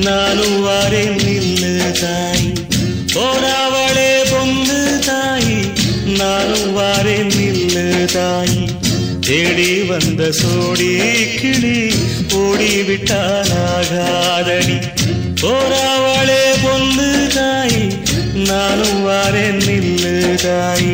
நானும் வாரேன் நில்லு தாய் போராவளே பொண்ணு தாய் நானும் வாரேன் நில்லு தாய் தேடி வந்த சோடி கிளி ஓடிவிட்டானாகாதடி போராவளே பொண்ணு தாய் நானும் வாரேன் நில்லு தாய்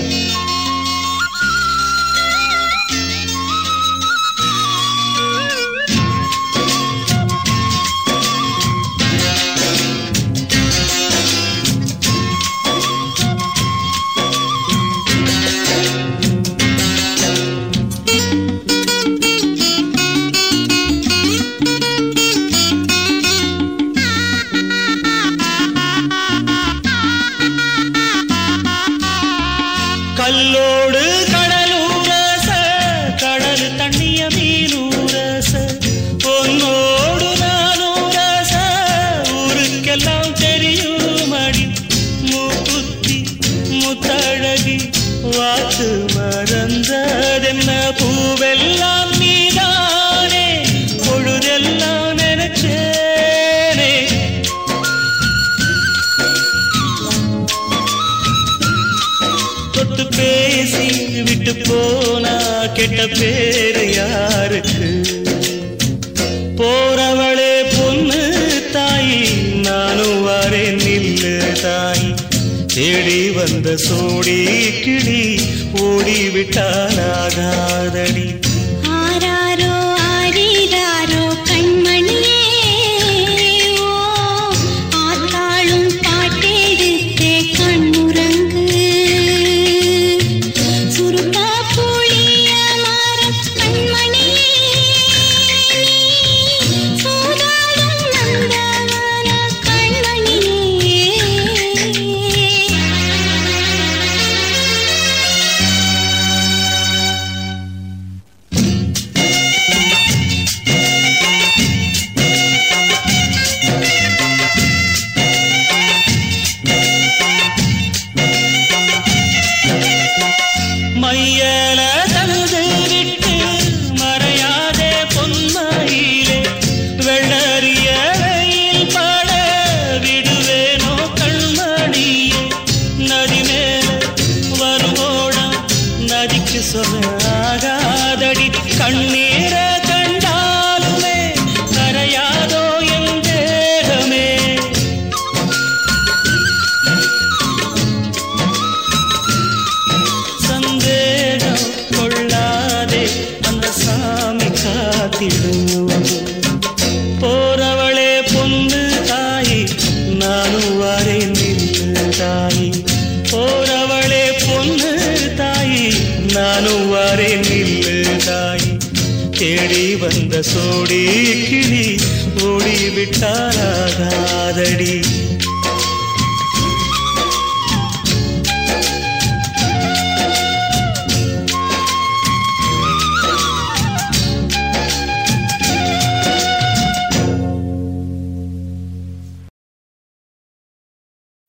கல்லோடு கடலூரச கடல் தண்ணிய மீனூரச பொன்னோடு நானூரச ஊருக்கெல்லாம் தெரியுமடி மூக்குத்தி முத்தழகி வாக்கு மறந்ததென்ன பூவெல்லாம் நீதானே பொழுதெல்லாம் நினைச்சேனே தொட்டு பேசி விட்டு போனா கெட்ட பேரு யாருக்கு போறவளே பொண்ணு தாய் நானும் வரேன் நில்லு தாய் தேடி வந்த சோடி கிளி ஓடிவிட்டானாகாதடி ஆராரோ ஆரீராரோ கண்மணியே ஓ ஆத்தாளும் பாட்டெடுத்தே கண்ணுறங்கு சுருக்கா புளிய மரம் கண்மணியே நீ சூதாடும் நந்தவன கண்மணியே மையல தழுது விட்டு மறையாதே பொன்மையிலே வெள்ளறிய வெயில் பட விடுவேனோ கண்மணியே நதி மேல வருவோடம் நதிக்கு சொல்லாகாதடி கண்ணீர கண்டாலுமே கரையாதோ என் தேகமே சந்தேகம் கொள்ளாதே அந்த சாமி காத்திடும் போறவளே பொண்ணு தாய் நானும் வரேன் நில்லு தாய் போறவளே பொண்ணு தாய் நானும் வரேன் நில்லு தாய் தேடி வந்த சோடி கிளி ஓடி விட்டாராகாதடி